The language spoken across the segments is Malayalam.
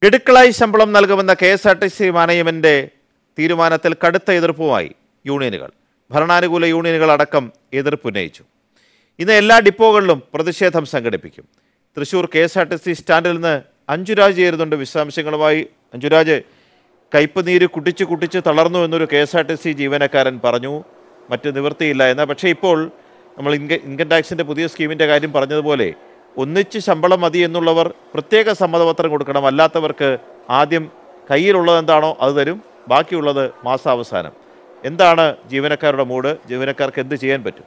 ഗഡുക്കളായി ശമ്പളം നൽകുമെന്ന K S R T C management തീരുമാനത്തിൽ കടുത്ത എതിർപ്പുമായി യൂണിയനുകൾ ഭരണാനുകൂല യൂണിയനുകൾ അടക്കം എതിർപ്പുന്നയിച്ചു ഇന്ന് എല്ലാ ഡിപ്പോകളിലും പ്രതിഷേധം സംഘടിപ്പിക്കും Thrissur K S R T C സ്റ്റാൻഡിൽ നിന്ന് അഞ്ജുരാജ് ചേരുന്നുണ്ട് വിശദാംശങ്ങളുമായി അഞ്ജുരാജ് കയ്പ് നീര് കുട്ടിച്ച് കുട്ടിച്ച് തളർന്നു എന്നൊരു K S R T C ജീവനക്കാരൻ പറഞ്ഞു മറ്റ് നിവൃത്തിയില്ല എന്ന് പക്ഷേ ഇപ്പോൾ നമ്മൾ ഇൻക ഇൻകം ടാക്സിൻ്റെ പുതിയ സ്കീമിൻ്റെ കാര്യം പറഞ്ഞതുപോലെ ഒന്നിച്ച് ശമ്പളം മതി എന്നുള്ളവർ പ്രത്യേക സമ്മതപത്രം കൊടുക്കണം അല്ലാത്തവർക്ക് ആദ്യം കയ്യിലുള്ളത് എന്താണോ അത് തരും ബാക്കിയുള്ളത് മാസാവസാനം എന്താണ് ജീവനക്കാരുടെ മൂഡ് ജീവനക്കാർക്ക് എന്ത് ചെയ്യാൻ പറ്റും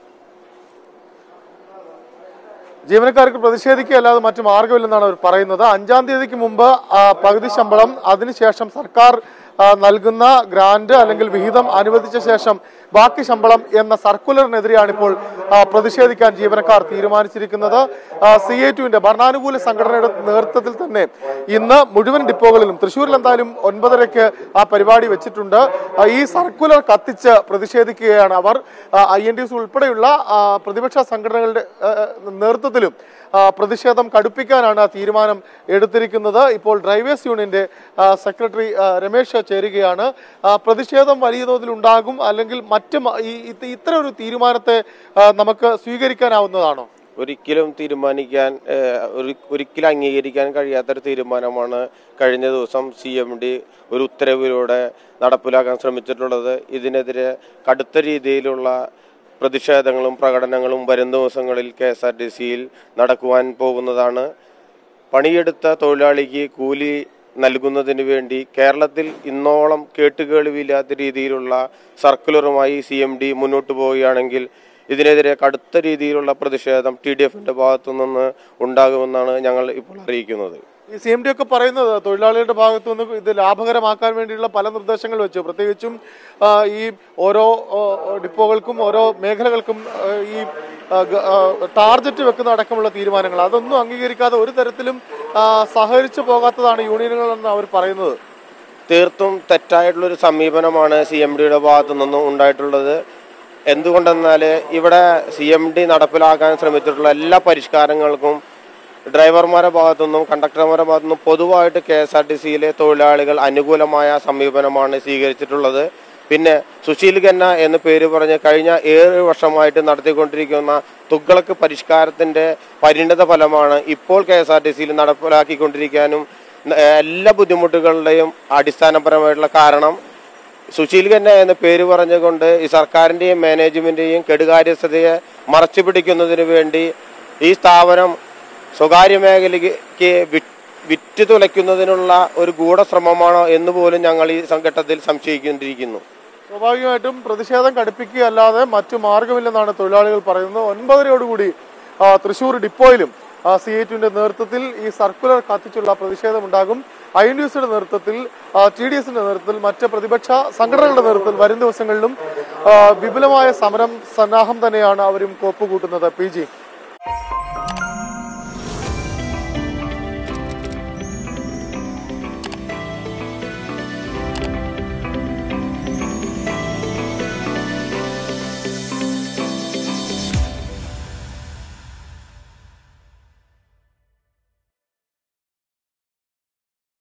ജീവനക്കാർക്ക് പ്രതിഷേധിക്കുക അല്ലാതെ മറ്റു മാർഗമില്ലെന്നാണ് അവർ പറയുന്നത് അഞ്ചാം തീയതിക്ക് മുമ്പ് ആ, പകുതി ശമ്പളം അതിനുശേഷം സർക്കാർ ആ, നൽകുന്ന ഗ്രാന്റ് അല്ലെങ്കിൽ വിഹിതം അനുവദിച്ച ശേഷം ബാക്കി ശമ്പളം എന്ന സർക്കുലറിനെതിരെയാണ് ഇപ്പോൾ ആ, പ്രതിഷേധിക്കാൻ ജീവനക്കാർ തീരുമാനിച്ചിരിക്കുന്നത് സി എ ടുവിന്റെ ഭരണാനുകൂല സംഘടനയുടെ നേതൃത്വത്തിൽ തന്നെ ഇന്ന് മുഴുവൻ ഡിപ്പോകളിലും തൃശ്ശൂരിൽ എന്തായാലും ഒൻപതരയ്ക്ക് ആ പരിപാടി വെച്ചിട്ടുണ്ട് ആ, ഈ സർക്കുലർ കത്തിച്ച് പ്രതിഷേധിക്കുകയാണ് അവർ ഐ എൻ ഡി എസ് ഉൾപ്പെടെയുള്ള ആ, പ്രതിപക്ഷ സംഘടനകളുടെ ആ, നേതൃത്വത്തിലും ആ, പ്രതിഷേധം കടുപ്പിക്കാനാണ് ആ തീരുമാനം എടുത്തിരിക്കുന്നത് ഇപ്പോൾ ഡ്രൈവേഴ്സ് യൂണിയന്റെ ആ, സെക്രട്ടറി ആ, രമേശ് ചേരുകയാണ് ആ, പ്രതിഷേധം വലിയ തോതിൽ ഉണ്ടാകും അല്ലെങ്കിൽ മറ്റ് മ- ഈ- ഇത് ഇത്തരം ഒരു തീരുമാനത്തെ ആ, നമുക്ക് സ്വീകരിക്കാനാവുന്നതാണോ ഒരിക്കലും തീരുമാനിക്കാൻ ഏഹ്, ഒരു- ഒരിക്കലും അംഗീകരിക്കാൻ കഴിയാത്തൊരു തീരുമാനമാണ് കഴിഞ്ഞ ദിവസം സി എം ഡി ഒരു ഉത്തരവിലൂടെ നടപ്പിലാക്കാൻ ശ്രമിച്ചിട്ടുള്ളത് ഇതിനെതിരെ കടുത്ത രീതിയിലുള്ള പ്രതിഷേധങ്ങളും പ്രകടനങ്ങളും വരും ദിവസങ്ങളിൽ കെ എസ് ആർ ടി സിയിൽ നടക്കുവാൻ പോകുന്നതാണ് പണിയെടുത്ത തൊഴിലാളിക്ക് കൂലി നൽകുന്നതിന് വേണ്ടി കേരളത്തിൽ ഇന്നോളം കേട്ടുകേൾവിയില്ലാത്ത രീതിയിലുള്ള സർക്കുലറുമായി സി എം ഡി മുന്നോട്ട് പോവുകയാണെങ്കിൽ ഇതിനെതിരെ കടുത്ത രീതിയിലുള്ള പ്രതിഷേധം ടി ഡി എഫിന്റെ ഭാഗത്തു നിന്ന് ഉണ്ടാകുമെന്നാണ് ഞങ്ങൾ ഇപ്പോൾ അറിയിക്കുന്നത് ഈ സി എം ഡി ഒക്കെ പറയുന്നത് തൊഴിലാളികളുടെ ഭാഗത്തു നിന്ന് ഇത് ലാഭകരമാക്കാൻ വേണ്ടിയുള്ള പല നിർദ്ദേശങ്ങൾ വെച്ചു പ്രത്യേകിച്ചും ആ, ഈ ഓരോ ആ, ഡിപ്പോകൾക്കും ഓരോ മേഖലകൾക്കും ആ, ഈ ആ, ഗ- ആ, ടാർജറ്റ് വെക്കുന്ന അടക്കമുള്ള തീരുമാനങ്ങൾ അതൊന്നും അംഗീകരിക്കാതെ ഒരു തരത്തിലും ആ, സഹകരിച്ചു പോകാത്തതാണ് യൂണിയനുകൾ എന്ന് അവർ പറയുന്നത് തീർത്തും തെറ്റായിട്ടുള്ളൊരു സമീപനമാണ് സി എം ഡിയുടെ ഭാഗത്തു നിന്നും ഉണ്ടായിട്ടുള്ളത് എന്തുകൊണ്ടെന്നാൽ ഇവിടെ സി എം ഡി നടപ്പിലാക്കാൻ ശ്രമിച്ചിട്ടുള്ള എല്ലാ പരിഷ്കാരങ്ങൾക്കും ഡ്രൈവർമാരുടെ ഭാഗത്തുനിന്നും കണ്ടക്ടർമാരുടെ ഭാഗത്തുനിന്നും പൊതുവായിട്ട് കെ എസ് ആർ ടി സിയിലെ തൊഴിലാളികൾ അനുകൂലമായ സമീപനമാണ് സ്വീകരിച്ചിട്ടുള്ളത് പിന്നെ സുശീൽ ഖന്ന എന്ന് പേര് പറഞ്ഞ് കഴിഞ്ഞ ഏഴ് വർഷമായിട്ട് നടത്തിക്കൊണ്ടിരിക്കുന്ന തുഗ്ലക്ക് പരിഷ്കാരത്തിന്റെ പരിണിത ഫലമാണ് ഇപ്പോൾ കെ എസ് ആർ ടി സിയിൽ നടപ്പിലാക്കിക്കൊണ്ടിരിക്കാനും ഏഹ്, എല്ലാ ബുദ്ധിമുട്ടുകളുടെയും അടിസ്ഥാനപരമായിട്ടുള്ള കാരണം സുശീൽ ഖന്ന എന്ന പേര് പറഞ്ഞുകൊണ്ട് ഈ സർക്കാരിന്റെയും മാനേജ്മെന്റിന്റെയും കെടുകാര്യസ്ഥതയെ മറച്ചു പിടിക്കുന്നതിന് വേണ്ടി ഈ സ്ഥാപനം സ്വകാര്യ മേഖലയ്ക്ക് വി- വിറ്റ് തുലയ്ക്കുന്നതിനുള്ള ഒരു ഗൂഢശ്രമമാണോ എന്ന് പോലും ഞങ്ങൾ ഈ ഘട്ടത്തിൽ സംശയിക്കൊണ്ടിരിക്കുന്നു സ്വാഭാവികമായിട്ടും പ്രതിഷേധം കടുപ്പിക്കുക അല്ലാതെ മറ്റു മാർഗമില്ലെന്നാണ് തൊഴിലാളികൾ പറയുന്നത് ഒൻപതരയോടുകൂടി ആ, തൃശൂർ ഡിപ്പോയിലും സി ഐ ടുവിന്റെ നേതൃത്വത്തിൽ ഈ സർക്കുലർ കത്തിച്ചുള്ള പ്രതിഷേധമുണ്ടാകും ഐ എൻ ഡി എസിന്റെ നേതൃത്വത്തിൽ ടി ഡി എസിന്റെ നേതൃത്വത്തിൽ മറ്റ് പ്രതിപക്ഷ സംഘടനകളുടെ നേതൃത്വത്തിൽ വരും ദിവസങ്ങളിലും ആ, വിപുലമായ സമരം സന്നാഹം തന്നെയാണ് അവരും കോപ്പുകൂട്ടുന്നത് പി ജി